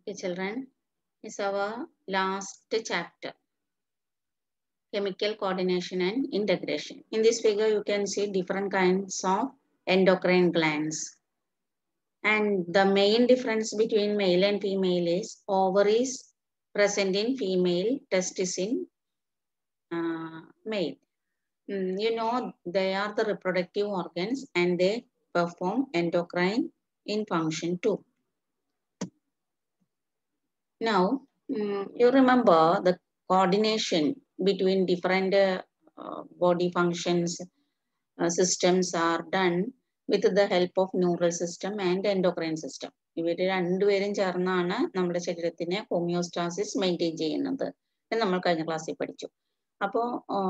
Okay, children, is our last chapter chemical coordination and integration. In this figure, you can see different kinds of endocrine glands. And the main difference between male and female is ovaries present in female, testis in uh, male. Mm, you know, they are the reproductive organs and they perform endocrine in function too. Now, mm, you remember the coordination between different uh, uh, body functions uh, systems are done with the help of neural system and endocrine system. ഇവർ രണ്ടുപേരും ചേർന്നാണ് നമ്മുടെ ശരീരത്തിനെ homeostasis maintain ചെയ്യുന്നത് എന്ന് നമ്മൾ കഴിഞ്ഞ ക്ലാസ്സിൽ പഠിച്ചു അപ്പോൾ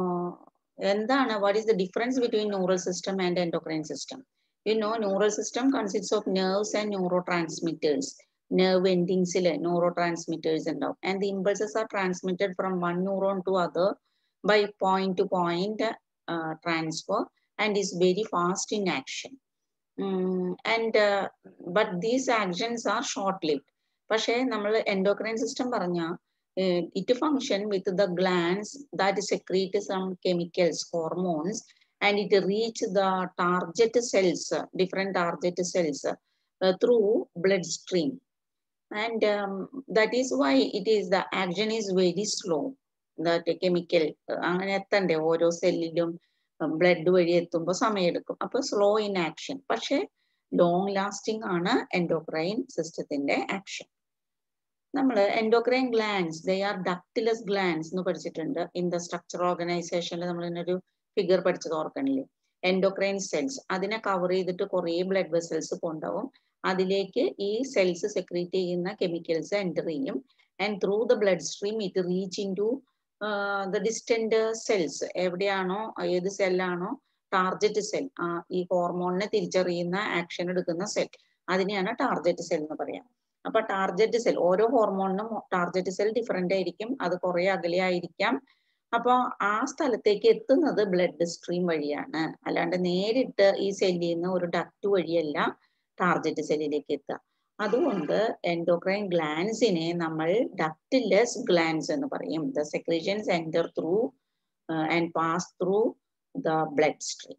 എന്താണ് what is the difference between neural system and endocrine system you know neural system consist of nerves and neurotransmitters nerve endings neurotransmitters ഉണ്ടാവും and the impulses are transmitted from one neuron to other by point to point uh, transfer and is very fast in action um, and uh, but these actions are short lived പക്ഷേ നമ്മൾ endocrine system പറഞ്ഞ it function with the glands that secrete some chemicals hormones and it reach the target cells different target cells uh, through bloodstream and um, that is why it is the action is very slow that chemical അങ്ങനെ എത്തണ്ടേ ഓരോ സെല്ലിലും blood വഴി എത്തുമ്പോൾ സമയമെടുക്കും അപ്പൊ slow in action പക്ഷെ long lasting ആണ് endocrine സിസ്റ്റത്തിന്റെ action നമ്മൾ endocrine glands they are ductless glands എന്ന് പഠിച്ചിട്ടുണ്ട് ഇൻ ദ സ്ട്രക്ചർ ഓർഗനൈസേഷനിൽ നമ്മൾ ഇന്നൊരു ഫിഗർ പഠിച്ചത് ഓർക്കണില്ലേ എൻഡോക്രൈൻ സെൽസ് അതിനെ കവർ ചെയ്തിട്ട് കുറേ ബ്ലഡ് വെസൽസ് കൊണ്ടുപോകും അതിലേക്ക് ഈ സെൽസ് സെക്രീറ്റ് ചെയ്യുന്ന കെമിക്കൽസ് എൻ്റർ ചെയ്യും and through the blood stream it reach into the distant cells എവിടെയാണോ ഏത് സെല്ലാണോ ടാർജറ്റ് സെൽ ഈ ഹോർമോണിനെ തിരിച്ചറിയുന്ന ആക്ഷൻ എടുക്കുന്ന സെൽ അതിനെയാണ് ടാർജറ്റ് സെൽ എന്ന് പറയാം അപ്പൊ ടാർജറ്റ് സെൽ ഓരോ ഹോർമോണിനും ടാർജറ്റ് സെൽ ഡിഫറെന്റ് ആയിരിക്കും അത് കുറെ അകലെ ആയിരിക്കാം അപ്പൊ ആ സ്ഥലത്തേക്ക് എത്തുന്നത് ബ്ലഡ് സ്ട്രീം വഴിയാണ് അല്ലാണ്ട് നേരിട്ട് ഈ സെല്ലിൽ നിന്ന് ഒരു ഡക്ട് വഴിയല്ല ടാർജറ്റ് സെല്ലിലേക്ക് എത്തുക അതുകൊണ്ട് എൻഡോക്രൈൻ ഗ്ലാൻസിനെ നമ്മൾ ഡക്റ്റിലെസ് ഗ്ലാൻസ് എന്ന് പറയും the secretions enter through and pass through the blood stream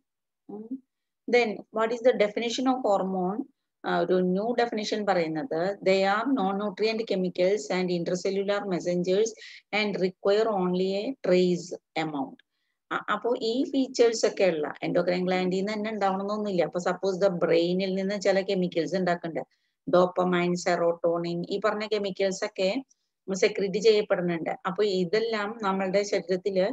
then what is the definition of hormone ഒരു ന്യൂ ഡെഫിനേഷൻ പറയുന്നത് they are non nutrient chemicals and intercellular messengers and require only a trace amount അപ്പോൾ ഈ features ഒക്കെ ഉള്ള endocrine ഗ്ലാൻഡിൽ നിന്ന് തന്നെ ഉണ്ടാവണമെന്നൊന്നുമില്ല അപ്പൊ suppose the ബ്രെയിനിൽ നിന്ന് ചില കെമിക്കൽസ് ഉണ്ടാക്കണ്ട ഡോപ്പമൈൻ സെറോട്ടോണിൻ ഈ പറഞ്ഞ കെമിക്കൽസ് ഒക്കെ സെക്രീറ്റ് ചെയ്യപ്പെടുന്നുണ്ട് അപ്പൊ ഇതെല്ലാം നമ്മളുടെ ശരീരത്തില്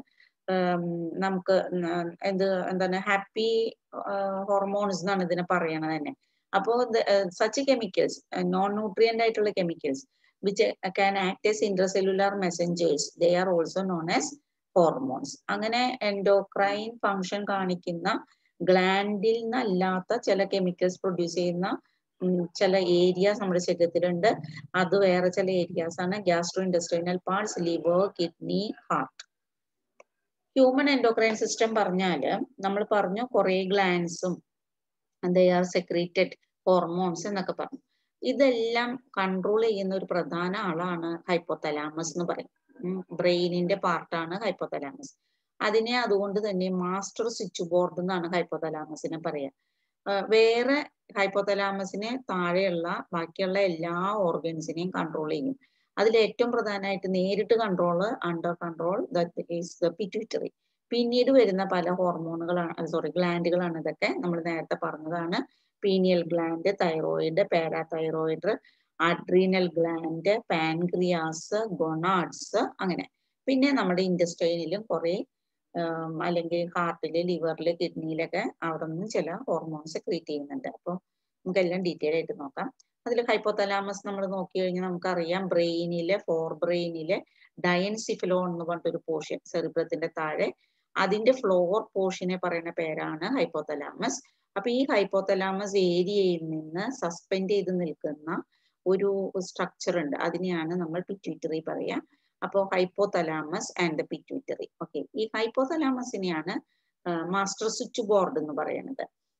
നമുക്ക് എന്ത് എന്താണ് ഹാപ്പി ഹോർമോൺസ് എന്നാണ് ഇതിനെ പറയണത് തന്നെ അപ്പോൾ സച്ച് കെമിക്കൽസ് നോൺ ന്യൂട്രിയന്റ് ആയിട്ടുള്ള chemicals which can act as intercellular messengers they are also known as hormones അങ്ങനെ എൻഡോക്രൈൻ ഫങ്ഷൻ കാണിക്കുന്ന ഗ്ലാൻഡിൽ നിന്നല്ലാത്ത ചില കെമിക്കൽസ് പ്രൊഡ്യൂസ് ചെയ്യുന്ന ചില ഏരിയാസ് നമ്മുടെ ശരീരത്തിലുണ്ട് അത് വേറെ ചില ഏരിയാസ് ആണ് gastrointestinal parts liver kidney heart human endocrine system പറഞ്ഞാല് നമ്മൾ പറഞ്ഞു കുറെ ഗ്ലാൻസും ദേ ആർ സെക്രീറ്റഡ് ഹോർമോൺസ് എന്നൊക്കെ പറഞ്ഞു ഇതെല്ലാം കൺട്രോൾ ചെയ്യുന്ന ഒരു പ്രധാന ആളാണ് ഹൈപ്പോതലാമസ് എന്ന് പറയും ബ്രെയിനിന്റെ പാർട്ടാണ് ഹൈപ്പോതലാമസ് അതിനെ അതുകൊണ്ട് തന്നെ മാസ്റ്റർ സ്വിച്ച് ബോർഡ് എന്നാണ് ഹൈപ്പോതലാമസിനെ പറയാ വേറെ ഹൈപ്പോതലാമസിനെ താഴെയുള്ള ബാക്കിയുള്ള എല്ലാ ഓർഗൻസിനെയും കൺട്രോൾ ചെയ്യും അതിൽ ഏറ്റവും പ്രധാനമായിട്ട് നേരിട്ട് control under control that is the pituitary പിന്നീട് വരുന്ന പല ഹോർമോണുകളാണ് സോറി ഗ്ലാൻഡുകളാണ് ഇതൊക്കെ നമ്മൾ നേരത്തെ പറഞ്ഞതാണ് pineal gland thyroid parathyroid adrenal gland pancreas gonads അങ്ങനെ പിന്നെ നമ്മുടെ ഇൻഡസ്ട്രൈനിലും കുറെ അല്ലെങ്കിൽ ഹാർട്ടില് ലിവറില് കിഡ്നിയിലൊക്കെ അവിടെ നിന്ന് ചില ഹോർമോൺസ് ക്രിയേറ്റ് ചെയ്യുന്നുണ്ട് അപ്പോൾ നമുക്കെല്ലാം ഡീറ്റെയിൽ ആയിട്ട് നോക്കാം അതിൽ ഹൈപ്പോതലാമസ് നമ്മൾ നോക്കി കഴിഞ്ഞാൽ നമുക്കറിയാം ബ്രെയിനിലെ ഫോർ ബ്രെയിനിലെ ഡയൻസിഫിലോൺ എന്ന് പറഞ്ഞിട്ടൊരു പോർഷൻ സെറിബ്രത്തിന്റെ താഴെ അതിന്റെ ഫ്ലോർ പോർഷനെ പറയുന്ന പേരാണ് ഹൈപ്പോതലാമസ് അപ്പൊ ഈ ഹൈപ്പോതലാമസ് ഏരിയയിൽ നിന്ന് സസ്പെൻഡ് ചെയ്ത് നിൽക്കുന്ന ഒരു സ്ട്രക്ചർ ഉണ്ട് അതിനെയാണ് നമ്മൾ പിറ്റ്യൂട്ടറി പറയാ അപ്പോൾ hypothalamus and the pituitary okay ഈ ഹൈപ്പോതലാമസിനെയാണ് മാസ്റ്റർ സ്വിച്ച് ബോർഡ് എന്ന് പറയുന്നത്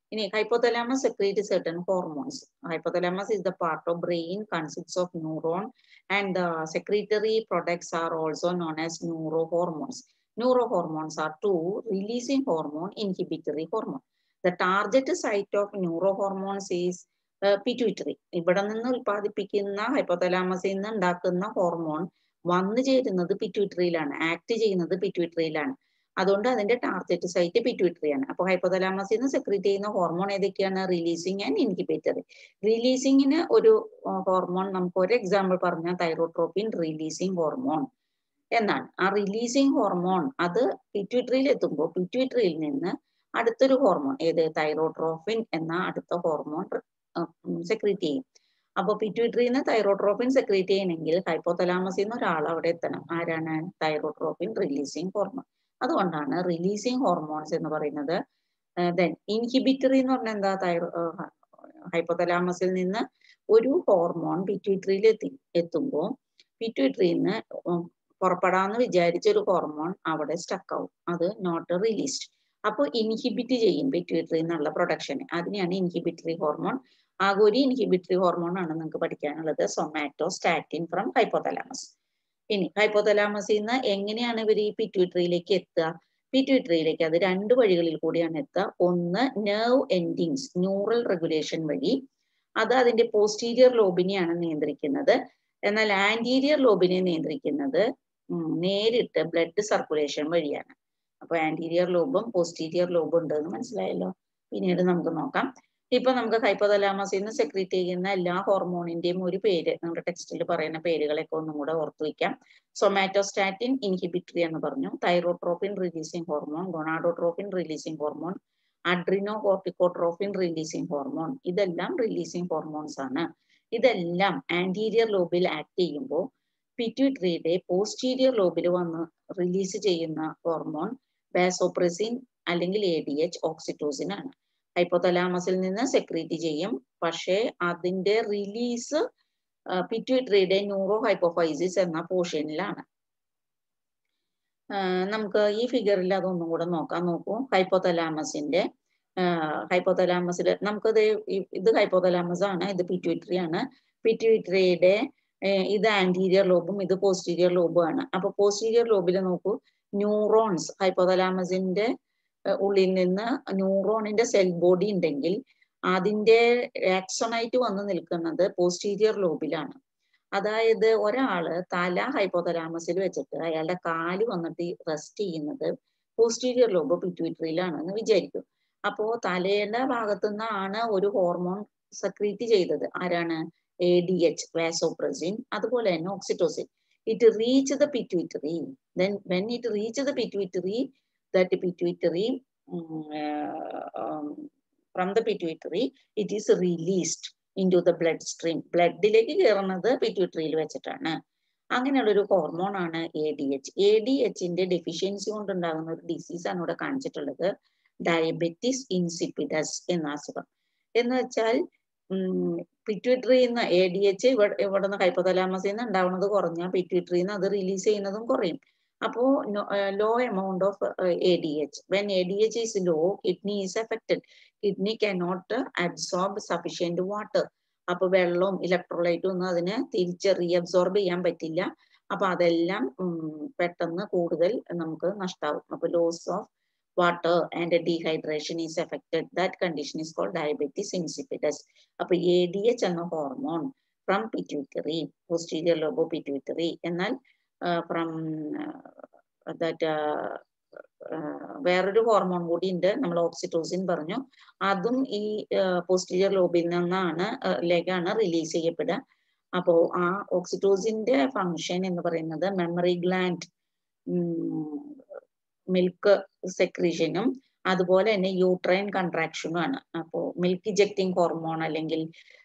ഇനി hypothalamus secrete certain hormones. Hypothalamus is the part of brain consists of neuron and the secretory products are also known as neurohormones. Neurohormones are two releasing hormone, inhibitory hormone. The target site of neurohormones is uh, pituitary. ഇവിടെ നിന്ന് ഉൽപ്പാദിപ്പിക്കുന്ന ഹൈപ്പോതലാമസിൽ നിന്ന് ഉണ്ടാക്കുന്ന hormone വന്നു ചേരുന്നത് പിറ്റ്യൂട്ടറിയിലാണ് act ചെയ്യുന്നത് പിറ്റ്യൂട്ടറിയിലാണ് അതുകൊണ്ട് അതിന്റെ ടാർഗറ്റ് സൈറ്റ് പിറ്റ്യൂട്ടറി ആണ് അപ്പൊ ഹൈപ്പോതലാമസിൽ നിന്ന് സെക്രീറ്റ് ചെയ്യുന്ന ഹോർമോൺ ഏതൊക്കെയാണ് റിലീസിങ് ആൻഡ് ഇൻഹിബിറ്ററി റിലീസിങ്ങിന് ഒരു ഹോർമോൺ നമുക്ക് ഒരു എക്സാമ്പിൾ പറഞ്ഞാൽ തൈറോട്രോപ്പിൻ റിലീസിങ് ഹോർമോൺ എന്നാണ് ആ റിലീസിങ് ഹോർമോൺ അത് പിറ്റ്യൂട്ടറിയിൽ എത്തുമ്പോൾ പിറ്റ്യൂട്ടറിയിൽ നിന്ന് അടുത്തൊരു ഹോർമോൺ ഏത് തൈറോട്രോഫിൻ എന്ന അടുത്ത ഹോർമോൺ സെക്രീറ്റ് ചെയ്യും അപ്പോൾ പിറ്റ്യൂട്ടറിയിൽ നിന്ന് തൈറോട്രോപ്പിൻ സെക്രീറ്റ് ചെയ്യണമെങ്കിൽ ഹൈപ്പോതലാമസിൽ നിന്ന് ഒരാൾ അവിടെ എത്തണം ആരാണ് തൈറോട്രോപ്പിൻ റിലീസിങ് ഹോർമോൺ അതുകൊണ്ടാണ് റിലീസിങ് ഹോർമോൺസ് എന്ന് പറയുന്നത് ദെൻ ഇൻഹിബിറ്ററി എന്ന് പറഞ്ഞാൽ എന്താ തൈറോ ഹൈപ്പോതലാമസിൽ നിന്ന് ഒരു ഹോർമോൺ പിറ്റ്യൂട്ടറിയിൽ എത്തി എത്തുമ്പോൾ പിറ്റ്യൂട്ടറിയിൽ നിന്ന് പുറപ്പെടാന്ന് വിചാരിച്ച ഒരു ഹോർമോൺ അവിടെ സ്റ്റക്ക് ആവും അത് നോട്ട് റിലീസ്ഡ് അപ്പോൾ ഇൻഹിബിറ്റ് ചെയ്യും പിറ്റ്യൂട്ടറി എന്നുള്ള പ്രൊഡക്ഷനെ അതിനെയാണ് ഇൻഹിബിറ്ററി ഹോർമോൺ ആകെ ഒരു ഇൻഹിബിറ്ററി ഹോർമോൺ ആണ് നിങ്ങൾക്ക് പഠിക്കാനുള്ളത് സൊമാറ്റോസ്റ്റാറ്റിൻ ഫ്രം ഹൈപ്പോതലാമസ് ഇനി ഹൈപ്പോതലാമസിൽ നിന്ന് എങ്ങനെയാണ് ഇവർ ഈ പിറ്റ്യൂട്ടറിയിലേക്ക് എത്തുക പിറ്റ്യൂട്ടറിയിലേക്ക് അത് രണ്ട് വഴികളിൽ കൂടിയാണ് എത്തുക ഒന്ന് നെർവ് എൻഡിങ്സ് ന്യൂറൽ റെഗുലേഷൻ വഴി അത് അതിന്റെ പോസ്റ്റീരിയർ ലോബിനെയാണ് നിയന്ത്രിക്കുന്നത് എന്നാൽ ആന്റീരിയർ ലോബിനെ നിയന്ത്രിക്കുന്നത് നേരിട്ട് ബ്ലഡ് സർക്കുലേഷൻ വഴിയാണ് അപ്പൊ ആന്റീരിയർ ലോബും പോസ്റ്റീരിയർ ലോബും ഉണ്ട് എന്ന് മനസ്സിലായല്ലോ പിന്നീട് നമുക്ക് നോക്കാം ഇപ്പൊ നമുക്ക് ഹൈപ്പോതലാമസിൽ നിന്ന് സെക്രീറ്റ് ചെയ്യുന്ന എല്ലാ ഹോർമോണിന്റെയും ഒരു പേര് നമ്മുടെ ടെക്സ്റ്റിൽ പറയുന്ന പേരുകളൊക്കെ ഒന്നും കൂടെ ഓർത്തു വയ്ക്കാം സൊമാറ്റോസ്റ്റാറ്റിൻ ഇൻഹിബിറ്ററി എന്ന് പറഞ്ഞു thyrotropin releasing hormone gonadotropin releasing hormone adrenocorticotropin releasing hormone ഇതെല്ലാം റിലീസിങ് ഹോർമോൺസ് ആണ് ഇതെല്ലാം ആന്റീരിയർ ലോബിൽ ആക്ട് ചെയ്യുമ്പോൾ പിറ്റ്യൂട്ടറിയുടെ പോസ്റ്റീരിയർ ലോബിൽ വന്ന് റിലീസ് ചെയ്യുന്ന ഹോർമോൺ ബാസോപ്രസിൻ അല്ലെങ്കിൽ എ ഡി എച്ച് ഓക്സിറ്റോസിൻ ആണ് ഹൈപ്പോതലാമസിൽ നിന്ന് സെക്രീറ്റ് ചെയ്യും പക്ഷേ അതിന്റെ റിലീസ് പിറ്റ്യൂട്ടറിയുടെ ന്യൂറോ ഹൈപ്പോഫൈസിസ് എന്ന പോർഷനിലാണ് നമുക്ക് ഈ ഫിഗറിൽ അതൊന്നും കൂടെ നോക്കാം നോക്കൂ ഹൈപ്പോതലാമസിന്റെ ഹൈപ്പോതലാമസിൽ നമുക്കത് ഇത് ഹൈപ്പോതലാമസ് ആണ് ഇത് പിറ്റ്യൂട്ടറി ആണ് പിറ്റ്യൂട്ടറിയുടെ ഇത് ആന്റീരിയർ ലോബും ഇത് പോസ്റ്റീരിയർ ലോബും ആണ് അപ്പൊ പോസ്റ്റീരിയർ ലോബിൽ നോക്കൂ ന്യൂറോൺസ് ഹൈപ്പോതലാമസിന്റെ ഉള്ളിൽ നിന്ന് ന്യൂറോണിന്റെ സെൽ ബോഡി ഉണ്ടെങ്കിൽ അതിന്റെ ആക്സണായിട്ട് വന്ന് നിൽക്കുന്നത് പോസ്റ്റീരിയർ ലോബിലാണ് അതായത് ഒരാള് തല ഹൈപ്പോതലാമസിൽ വെച്ചിട്ട് അയാളുടെ കാല് വന്നിട്ട് റെസ്റ്റ് ചെയ്യുന്നത് പോസ്റ്റീരിയർ ലോബ് പിറ്റ്യൂട്ടറിയിലാണെന്ന് വിചാരിക്കും അപ്പോ തലയുടെ ഭാഗത്തു നിന്നാണ് ഒരു ഹോർമോൺ സെക്രീറ്റ് ചെയ്തത് ആരാണ് എ ഡി എച്ച് വാസോപ്രസിൻ അതുപോലെ തന്നെ oxytocin it reach the pituitary then when it reach the pituitary that pituitary um, um, from the pituitary it is released into the blood stream ബ്ലഡിലേക്ക് കയറുന്നത് പിറ്റ്യൂട്ടറിയിൽ വെച്ചിട്ടാണ് അങ്ങനെയുള്ള ഒരു ഹോർമോൺ ആണ് A D H A D എച്ചിന്റെ deficiency കൊണ്ടുണ്ടാകുന്ന ഒരു ഡിസീസ് ആണ് ഇവിടെ കാണിച്ചിട്ടുള്ളത് ഡയബറ്റിസ് ഇൻസിപ്പിഡസ് എന്ന അസുഖം എന്ന് വെച്ചാൽ പിറ്റ്യൂട്ടറിയിൽ നിന്ന് എ ഡി എച്ച് ഇവിടെ ഇവിടെ നിന്ന് ഹൈപ്പോതലാമസിൽ നിന്ന് ഉണ്ടാവുന്നത് കുറഞ്ഞാൽ പിറ്റ്യൂട്ടറിയിൽ നിന്ന് അത് റിലീസ് ചെയ്യുന്നതും കുറയും അപ്പോ low amount of A D H when A D H is low kidney is affected kidney cannot absorb sufficient water അപ്പൊ വെള്ളവും ഇലക്ട്രോലൈറ്റും ഒന്നും അതിന് തിരിച്ച് റീഅബ്സോർബ് ചെയ്യാൻ പറ്റില്ല അപ്പൊ അതെല്ലാം പെട്ടെന്ന് കൂടുതൽ നമുക്ക് നഷ്ടാവും അപ്പൊ loss of water and dehydration is affected that condition is called diabetes insipidus അപ്പൊ എ ഡി എച്ച് എന്ന hormone from pituitary posterior lobe pituitary എന്നാൽ ഫ്രം ദാറ്റ് വേറൊരു ഹോർമോൺ കൂടി ഉണ്ട് നമ്മൾ ഓക്സിറ്റോസിൻ പറഞ്ഞു അതും ഈ പോസ്റ്റീരിയർ ലോബിൽ നിന്നാണ് ലേക്കാണ് റിലീസ് ചെയ്യപ്പെടുക അപ്പോൾ ആ ഓക്സിറ്റോസിന്റെ ഫങ്ഷൻ എന്ന് പറയുന്നത് മെമ്മറി ഗ്ലാൻഡ് മിൽക്ക് സെക്രീഷനും അതുപോലെ തന്നെ യൂട്രൈൻ കൺട്രാക്ഷനും ആണ് അപ്പോൾ മിൽക്ക് ഇജക്റ്റിംഗ് ഹോർമോൺ അല്ലെങ്കിൽ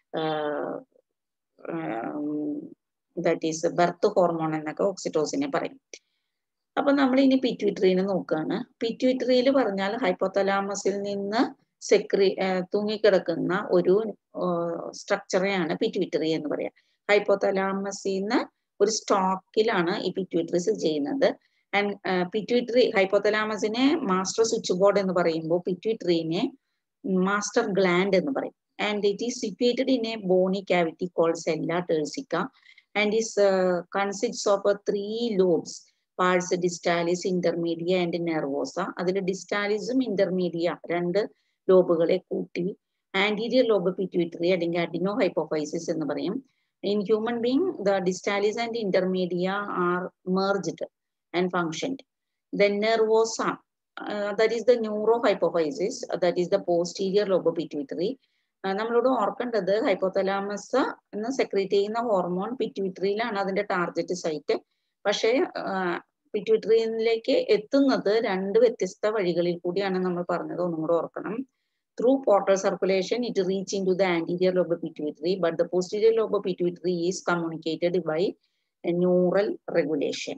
ദാറ്റ് ഈസ് ബർത്ത് ഹോർമോൺ എന്നൊക്കെ ഓക്സിറ്റോസിനെ പറയും അപ്പൊ നമ്മൾ ഇനി പിറ്റ്യൂട്ടറിനെ നോക്കുകയാണ് പിറ്റ്യൂട്ടറിയിൽ പറഞ്ഞാൽ ഹൈപ്പോതലാമസിൽ നിന്ന് സെക്രി തൂങ്ങിക്കിടക്കുന്ന ഒരു സ്ട്രക്ചറെയാണ് പിറ്റ്യൂട്ടറി എന്ന് പറയാം ഹൈപ്പോതലാമസിൽ നിന്ന് ഒരു സ്റ്റോക്കിലാണ് ഈ പിറ്റ്യൂട്ടറി ചെയ്യുന്നത് ആൻഡ് പിറ്റ്യൂട്ടറി ഹൈപ്പോതലാമസിനെ മാസ്റ്റർ സ്വിച്ച് ബോർഡ് എന്ന് പറയുമ്പോൾ പിറ്റ്യൂട്ടറിനെ മാസ്റ്റർ ഗ്ലാൻഡ് എന്ന് പറയും and it is situated in a bony cavity called sella turcica and is consist of three lobes pars distalis intermedia and nervosa അതിൽ ഡിസ്റ്റാലിസും ഇന്റർമീഡിയ രണ്ട് ലോബുകളെ കൂട്ടി ആന്റീരിയർ ലോബ് പിറ്റ്യൂട്ടറി അല്ലെങ്കിൽ അഡിനോ ഹൈപ്പോഫൈസിസ് എന്ന് പറയും in human being the distalis and intermedia are merged and functioned then nervosa that is the neuro hypophysis that is the posterior lobe pituitary നമ്മളോട് ഓർക്കേണ്ടത് ഹൈപ്പോതലാമസ് എന്ന് secrete ചെയ്യുന്ന hormone പിറ്റ്യൂട്ടറിയിലാണ് അതിന്റെ target site പക്ഷേ പിറ്റ്യൂട്ടറിയിലേക്ക് എത്തുന്നത് രണ്ട് വ്യത്യസ്ത വഴികളിൽ കൂടിയാണ് നമ്മൾ പറഞ്ഞത് ഒന്നും കൂടെ ഓർക്കണം through portal circulation it reach into the anterior lobe pituitary but the posterior lobe pituitary is communicated by neural regulation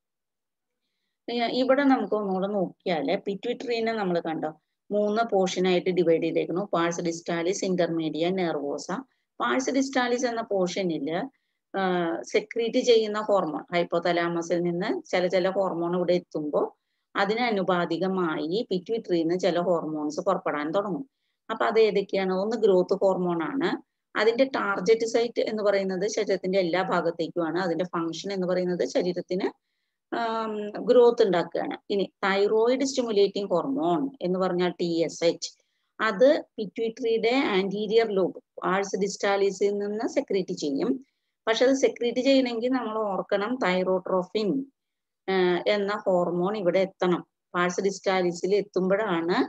ഇവിടെ നമുക്ക് ഒന്നുകൂടെ നോക്കിയാല് പിറ്റ്യൂട്ടറിനെ നമ്മൾ കണ്ടോ മൂന്ന് പോർഷൻ ആയിട്ട് ഡിവൈഡ് ചെയ്തേക്കുന്നു pars distalis intermedia nervosa pars distalis എന്ന പോർഷനിൽ സെക്രീറ്റ് ചെയ്യുന്ന ഹോർമോൺ ഹൈപ്പോതലാമസിൽ നിന്ന് ചില ചില ഹോർമോൺ ഇവിടെ എത്തുമ്പോൾ അതിന് അനുപാതികമായി പിറ്റ്യൂട്ടറിയിൽ നിന്ന് ചില ഹോർമോൺസ് പുറപ്പെടാൻ തുടങ്ങും അപ്പൊ അത് ഏതൊക്കെയാണ് ഒന്ന് ഗ്രോത്ത് ഹോർമോൺ ആണ് അതിന്റെ ടാർഗറ്റ് സൈറ്റ് എന്ന് പറയുന്നത് ശരീരത്തിന്റെ എല്ലാ ഭാഗത്തേക്കുമാണ് അതിന്റെ ഫങ്ഷൻ എന്ന് പറയുന്നത് ശരീരത്തിന് ഗ്രോത്ത് ഉണ്ടാക്കുകയാണ് ഇനി തൈറോയിഡ് സ്റ്റിമുലേറ്റിംഗ് ഹോർമോൺ എന്ന് പറഞ്ഞാൽ ടി എസ് എച്ച് അത് പിറ്റ്യൂട്ടറിയുടെ ആന്റീരിയർ ലോബ് ആഴ്സ് ഡിസ്റ്റാലിസിൽ നിന്ന് സെക്രീറ്റ് ചെയ്യും പക്ഷെ അത് സെക്രീറ്റ് ചെയ്യണമെങ്കിൽ നമ്മൾ ഓർക്കണം തൈറോട്രോഫിൻ എന്ന ഹോർമോൺ ഇവിടെ എത്തണം പാഴ്സ് ഡിസ്റ്റാലിസിൽ എത്തുമ്പോഴാണ്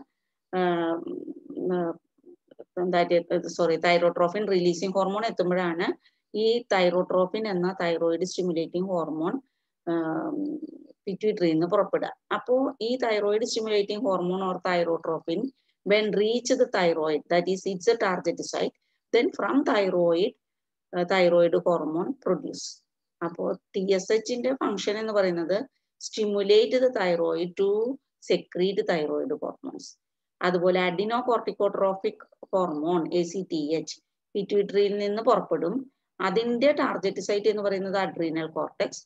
എന്താ സോറി തൈറോട്രോഫിൻ റിലീസിങ് ഹോർമോൺ എത്തുമ്പോഴാണ് ഈ തൈറോട്രോഫിൻ എന്ന തൈറോയിഡ് സ്റ്റിമുലേറ്റിംഗ് ഹോർമോൺ പിറ്റ്യൂട്ടറിയിൽ നിന്ന് പുറപ്പെടുക അപ്പോൾ ഈ thyroid stimulating hormone or thyrotrophin when reach the thyroid that is it's a target site then from thyroid thyroid hormone produce അപ്പോൾ ടി എസ് എച്ചിന്റെ function എന്ന് പറയുന്നത് stimulate the thyroid to secrete thyroid hormones അതുപോലെ adenocorticotrophic hormone A C T H പിറ്റ്യൂട്ടറിയിൽ നിന്ന് പുറപ്പെടും അതിന്റെ target site എന്ന് പറയുന്നത് adrenal cortex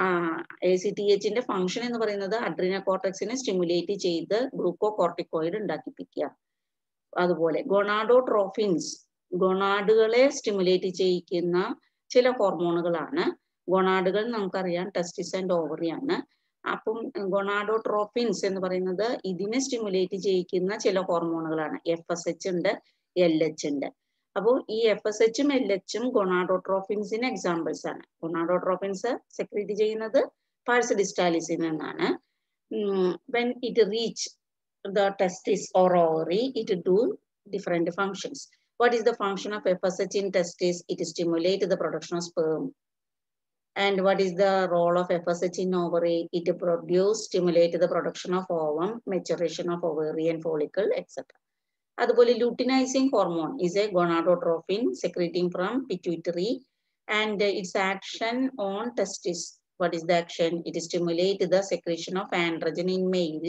A C T എച്ചിന്റെ ഫംഗ്ഷൻ എന്ന് പറയുന്നത് അഡ്രീനൽ കോർട്ടെക്സിനെ സ്റ്റിമുലേറ്റ് ചെയ്ത് ഗ്ലൂക്കോ കോർട്ടിക്കോയിഡ് ഉണ്ടാക്കിപ്പിക്കുക അതുപോലെ ഗൊണാഡോട്രോഫിൻസ് ഗൊണാഡുകളെ സ്റ്റിമുലേറ്റ് ചെയ്യിക്കുന്ന ചില ഹോർമോണുകളാണ് ഗൊണാഡുകൾ നമുക്കറിയാം ടെസ്റ്റിസ് ആൻഡ് ഓവറി ആണ് അപ്പം ഗൊണാഡോട്രോഫിൻസ് എന്ന് പറയുന്നത് ഇതിനെ സ്റ്റിമുലേറ്റ് ചെയ്യിക്കുന്ന ചില ഹോർമോണുകളാണ് എഫ് എസ് എച്ച് ഉണ്ട് എൽ എച്ച് ഉണ്ട് അപ്പോൾ ഈ എഫ് എസ് എച്ചും എൽ എച്ചും ഗൊണാഡോട്രോഫിൻസിന് എക്സാമ്പിൾസ് ആണ് ഗൊണാഡോട്രോഫിൻസ് സെക്രീറ്റ് ചെയ്യുന്നത് പാഴ്സ് ഡിസ്റ്റാലിസിൽ നിന്നാണ് when it reach the testis or ovary it do different functions what is the function of FSH in testis? It stimulates the production of sperm. And what is the role of FSH in ovary? It produce, stimulate the production of ovum, maturation of ovarian follicle, etc. അതുപോലെ luteinising hormone is a gonadotrophin secreting from pituitary and its action on testis what is the action? It stimulates the secretion of androgen in male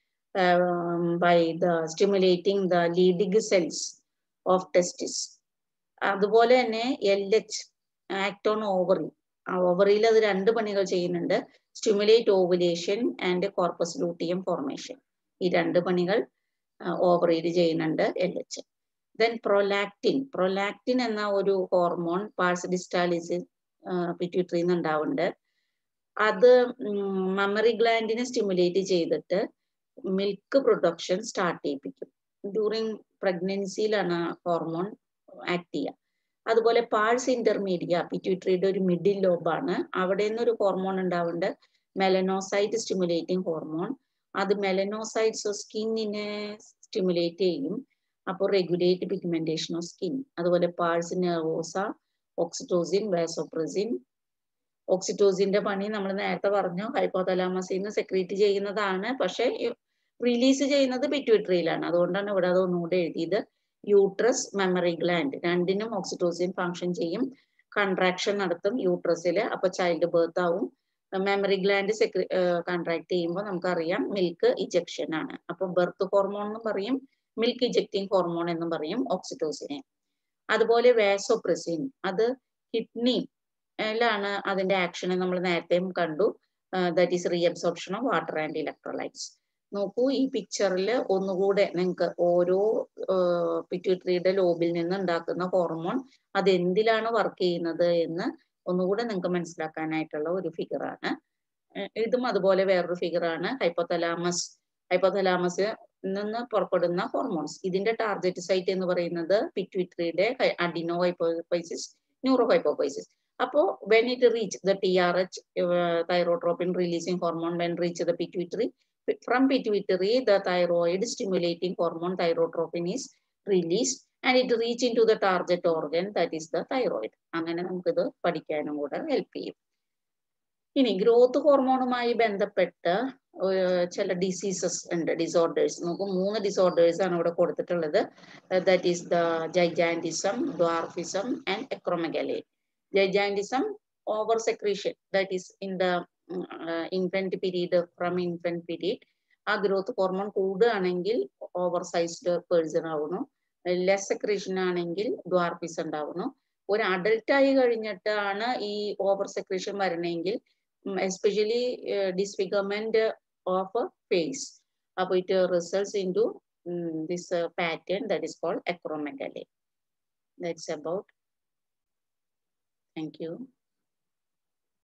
um, by the stimulating the Leydig cells of testis അതുപോലെ തന്നെ L H act on ovary ആ ഓവറിയിൽ അത് രണ്ട് പണികൾ ചെയ്യുന്നുണ്ട് stimulate ovulation and corpus luteum formation ഈ രണ്ട് പണികൾ ഓവറിയിൽ ചെയ്യുന്നുണ്ട് L H then prolactin prolactin എന്ന ഒരു ഹോർമോൺ പാഴ്സ് ഡിസ്റ്റാലിസിസ് പിറ്റ്യൂട്ടറിയിൽ നിന്ന് ഉണ്ടാവുന്നുണ്ട് അത് മമ്മറി ഗ്ലാൻഡിനെ സ്റ്റിമുലേറ്റ് ചെയ്തിട്ട് മിൽക്ക് പ്രൊഡക്ഷൻ സ്റ്റാർട്ട് ചെയ്യിപ്പിക്കും ഡ്യൂറിങ് പ്രഗ്നൻസിയിലാണ് ഹോർമോൺ ആക്ട് ചെയ്യുക അതുപോലെ പാഴ്സ് ഇന്റർമീഡിയ പിറ്റ്യൂട്ടറിയുടെ ഒരു മിഡിൽ ലോബാണ് അവിടെ നിന്ന് ഒരു ഹോർമോൺ ഉണ്ടാവുന്നുണ്ട് മെലനോസൈറ്റ് സ്റ്റിമുലേറ്റിംഗ് ഹോർമോൺ അത് മെലനോസൈറ്റ്സ് സ്കിന്നിനെ സ്റ്റിമുലേറ്റ് ചെയ്യും അപ്പോൾ റെഗുലേറ്റ് പിഗ്മെന്റേഷൻ ഓഫ് സ്കിൻ അതുപോലെ പാഴ്സ് നെർവോസ ഓക്സിറ്റോസിൻ വാസോപ്രസിൻ ഓക്സിറ്റോസിന്റെ പണി നമ്മൾ നേരത്തെ പറഞ്ഞു ഹൈപ്പോതലാമസിൽ നിന്ന് സെക്രീറ്റ് ചെയ്യുന്നതാണ് പക്ഷെ റിലീസ് ചെയ്യുന്നത് പിറ്റ്യൂട്ടറിയിലാണ് അതുകൊണ്ടാണ് ഇവിടെ അത് ഒന്നുകൂടെ എഴുതിയത് യൂട്രസ് മെമ്മറി ഗ്ലാൻഡ് രണ്ടിനും ഓക്സിറ്റോസിൻ ഫങ്ഷൻ ചെയ്യും കൺട്രാക്ഷൻ നടത്തും യൂട്രസിൽ അപ്പൊ ചൈൽഡ് ബേർത്ത് ആവും മെമ്മറി ഗ്ലാൻഡ് സെക്രി കൺട്രാക്ട് ചെയ്യുമ്പോൾ നമുക്കറിയാം മിൽക്ക് ഇജക്ഷൻ ആണ് അപ്പൊ ബർത്ത് ഹോർമോൺ എന്നും പറയും മിൽക്ക് ഇജക്റ്റിംഗ് ഹോർമോൺ എന്നും പറയും ഓക്സിറ്റോസിനെ അതുപോലെ വാസോപ്രസിൻ അത് കിഡ്നി ലാണ് അതിന്റെ ആക്ഷൻ നമ്മൾ നേരത്തെയും കണ്ടു that is reabsorption of water and electrolytes നോക്കൂ ഈ പിക്ചറിൽ ഒന്നുകൂടെ നിങ്ങൾക്ക് ഓരോ പിറ്റ്യൂട്ടറിയുടെ ലോബിൽ നിന്ന് ഉണ്ടാക്കുന്ന ഹോർമോൺ അത് എന്തിലാണ് വർക്ക് ചെയ്യുന്നത് എന്ന് ഒന്നുകൂടെ നിങ്ങൾക്ക് മനസ്സിലാക്കാനായിട്ടുള്ള ഒരു ഫിഗറാണ് ഇതും അതുപോലെ വേറൊരു ഫിഗറാണ് ഹൈപ്പോതലാമസ് ഹൈപ്പോതലാമസ് നിന്ന് പുറപ്പെടുന്ന ഹോർമോൺസ് ഇതിന്റെ ടാർഗറ്റ് സൈറ്റ് എന്ന് പറയുന്നത് പിറ്റ്യൂട്ടറിയുടെ അഡിനോ ഹൈപ്പോഫൈസിസ് ന്യൂറോ ഹൈപ്പോഫൈസിസ് അപ്പോ when it reach the T R H thyrotropin releasing hormone when reach the pituitary from pituitary the thyroid stimulating hormone thyrotropin is released and it reach into the target organ that is the thyroid അങ്ങനെ നമുക്കിത് പഠിക്കാനും കൂടെ help ചെയ്യും ഇനി growth ഹോർമോണുമായി ബന്ധപ്പെട്ട് ചില diseases ഉണ്ട് disorders നമുക്ക് മൂന്ന് ഡിസോർഡേഴ്സ് ആണ് ഇവിടെ കൊടുത്തിട്ടുള്ളത് that is the gigantism dwarfism and acromegaly gigantism over secretion that is in the infant period from infant period ആ ഗ്രോത്ത് ഹോർമോൺ കൂടുകയാണെങ്കിൽ ഓവർ സൈസ്ഡ് പേഴ്സൺ ആവുന്നു ലെസ് സെക്രീഷൻ ആണെങ്കിൽ ദ്വാർഫിസ് ഉണ്ടാവുന്നു ഒരു അഡൽട്ട് ആയി കഴിഞ്ഞിട്ടാണ് ഈ ഓവർ സെക്രീഷൻ വരണമെങ്കിൽ എസ്പെഷ്യലി ഡിസ്ഫിഗർമെന്റ് ഓഫ് ഫേസ് അപ്പോൾ it results in to this pattern that is called acromegaly that's about thank U